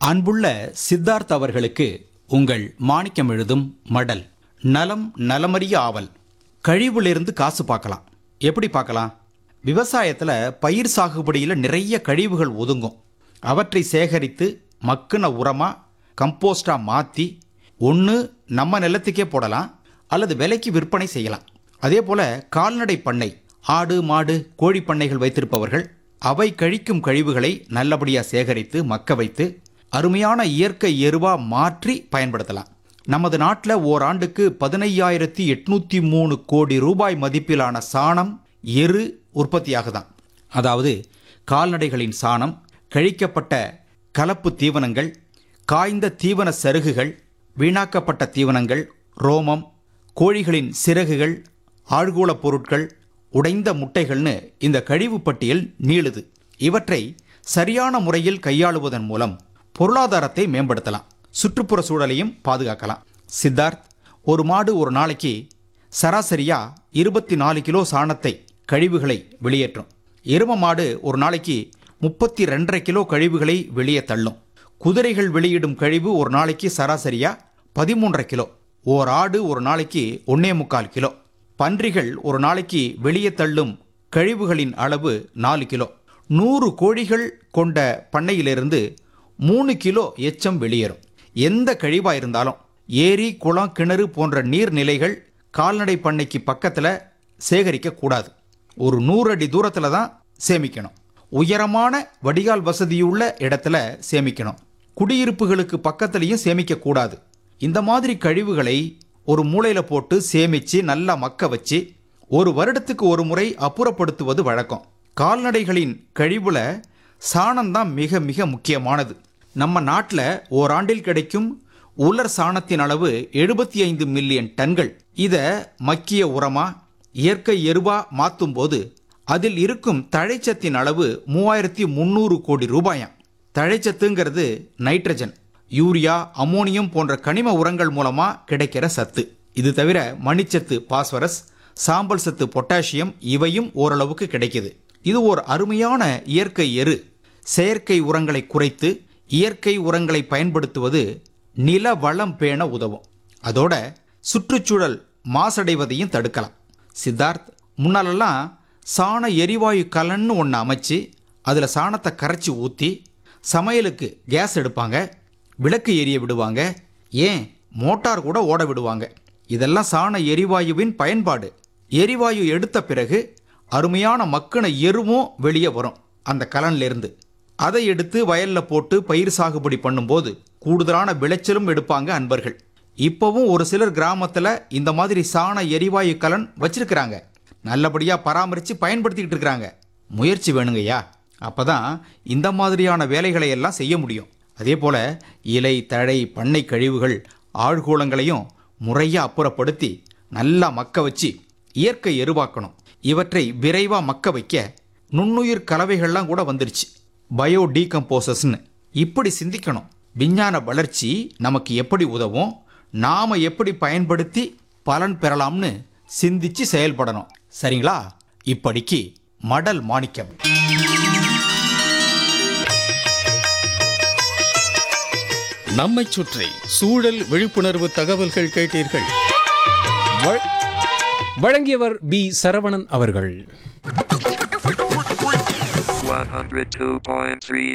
அன்புள்ள சித்தார்த் அவர்களுக்கு உங்கள் மாணிக்கம் எழுதும் மடல் நலம் நலமறிய ஆவல் கழிவுலேருந்து காசு பார்க்கலாம் எப்படி பார்க்கலாம் விவசாயத்தில் பயிர் சாகுபடியில் நிறைய கழிவுகள் ஒதுங்கும் அவற்றை சேகரித்து மக்குன உரமா கம்போஸ்டா மாற்றி ஒன்று நம்ம நிலத்துக்கே போடலாம் அல்லது விலைக்கு விற்பனை செய்யலாம் அதே போல கால்நடை பண்ணை ஆடு மாடு கோழி பண்ணைகள் வைத்திருப்பவர்கள் அவை கழிக்கும் கழிவுகளை நல்லபடியாக சேகரித்து மக்க வைத்து அருமையான இயற்கை எருவா மாற்றி பயன்படுத்தலாம் நமது நாட்டில் ஓராண்டுக்கு பதினையாயிரத்தி எட்நூத்தி மூணு கோடி ரூபாய் மதிப்பிலான சாணம் எரு உற்பத்தியாகுதாம் அதாவது கால்நடைகளின் சாணம் கழிக்கப்பட்ட கலப்பு தீவனங்கள் காய்ந்த தீவன சருகுகள் வீணாக்கப்பட்ட தீவனங்கள் ரோமம் கோழிகளின் சிறகுகள் ஆழ்கூளப் பொருட்கள் உடைந்த முட்டைகள்னு இந்த கழிவு பட்டியல் நீளுது இவற்றை சரியான முறையில் கையாளுவதன் மூலம் பொருளாதாரத்தை மேம்படுத்தலாம் சுற்றுப்புற சூழலையும் பாதுகாக்கலாம் சித்தார்த் ஒரு மாடு ஒரு நாளைக்கு சராசரியா இருபத்தி நாலு கிலோ சாணத்தை கழிவுகளை வெளியேற்றும் எரும மாடு ஒரு நாளைக்கு முப்பத்தி ரெண்டரை கிலோ கழிவுகளை வெளியே தள்ளும் குதிரைகள் வெளியிடும் கழிவு ஒரு நாளைக்கு சராசரியா பதிமூன்றரை கிலோ ஓர் ஆடு ஒரு நாளைக்கு ஒன்னே முக்கால் கிலோ பன்றிகள் ஒரு நாளைக்கு வெளியே தள்ளும் கழிவுகளின் அளவு நாலு கிலோ நூறு கோழிகள் கொண்ட பண்ணையிலிருந்து மூணு கிலோ எச்சம் வெளியேறும் எந்த கழிவா இருந்தாலும் ஏரி குளம் கிணறு போன்ற நீர்நிலைகள் கால்நடை பண்ணைக்கு பக்கத்தில் சேகரிக்க கூடாது ஒரு நூறு அடி தூரத்தில் தான் சேமிக்கணும் உயரமான வடிகால் வசதியுள்ள இடத்துல சேமிக்கணும் குடியிருப்புகளுக்கு பக்கத்துலேயும் சேமிக்க கூடாது இந்த மாதிரி கழிவுகளை ஒரு மூலையில போட்டு சேமிச்சு நல்லா மக்க வச்சு ஒரு வருடத்துக்கு ஒரு முறை அப்புறப்படுத்துவது வழக்கம் கால்நடைகளின் கழிவுல சாணம்தான் மிக மிக முக்கியமானது நம்ம நாட்டில் ஓராண்டில் கிடைக்கும் உலர் சாணத்தின் அளவு எழுபத்தி ஐந்து மில்லியன் டன்கள் இதை மக்கிய உரமா இயற்கை எருவா மாற்றும் போது அதில் இருக்கும் தழைச்சத்தின் அளவு மூவாயிரத்தி முந்நூறு கோடி ரூபாயாம் தழைச்சத்துங்கிறது நைட்ரஜன் யூரியா அமோனியம் போன்ற கனிம உரங்கள் மூலமா கிடைக்கிற சத்து இது தவிர மணிச்சத்து பாஸ்பரஸ் சாம்பல் சத்து பொட்டாசியம் இவையும் ஓரளவுக்கு கிடைக்குது இது ஒரு அருமையான இயற்கை எரு செயற்கை உரங்களை குறைத்து இயற்கை உரங்களை பயன்படுத்துவது நில வளம் பேண உதவும் அதோட சுற்றுச்சூழல் மாசடைவதையும் தடுக்கலாம் சித்தார்த் முன்னாலெல்லாம் சாண எரிவாயு கலன்னு ஒன்று அமைச்சு அதில் சாணத்தை கரைச்சி ஊற்றி சமையலுக்கு கேஸ் எடுப்பாங்க விளக்கு எரிய விடுவாங்க ஏன் மோட்டார் கூட ஓட விடுவாங்க இதெல்லாம் சாண எரிவாயுவின் பயன்பாடு எரிவாயு எடுத்த பிறகு அருமையான மக்கின எருவும் வெளியே வரும் அந்த கலன்ல இருந்து அதை எடுத்து வயல்ல போட்டு பயிர் சாகுபடி பண்ணும்போது கூடுதலான விளைச்சலும் எடுப்பாங்க அன்பர்கள் இப்போவும் ஒரு சிலர் கிராமத்தில் இந்த மாதிரி சாண எரிவாயு கலன் வச்சிருக்கிறாங்க நல்லபடியாக பராமரித்து பயன்படுத்திக்கிட்டு இருக்கிறாங்க முயற்சி வேணுங்கய்யா அப்பதான் இந்த மாதிரியான வேலைகளை எல்லாம் செய்ய முடியும் அதே போல இலை தழை பண்ணை கழிவுகள் ஆழ்கூளங்களையும் முறையா அப்புறப்படுத்தி நல்லா மக்க வச்சு இயற்கை எருவாக்கணும் இவற்றை விரைவா மக்க வைக்க நுண்ணுயிர் கலவைகள்லாம் கூட வந்துருச்சு பயோ டீகம்போசஸ்னு இப்படி சிந்திக்கணும் விஞ்ஞான வளர்ச்சி நமக்கு எப்படி உதவும் நாம எப்படி பயன்படுத்தி பலன் பெறலாம்னு சிந்திச்சு செயல்படணும் சரிங்களா இப்படிக்கு மடல் மாணிக்கம் நம்மைச் சுற்றி சூழல் விழிப்புணர்வு தகவல்கள் கேட்டீர்கள் வ- வழங்கியவர் பி சரவணன் அவர்கள் 102.3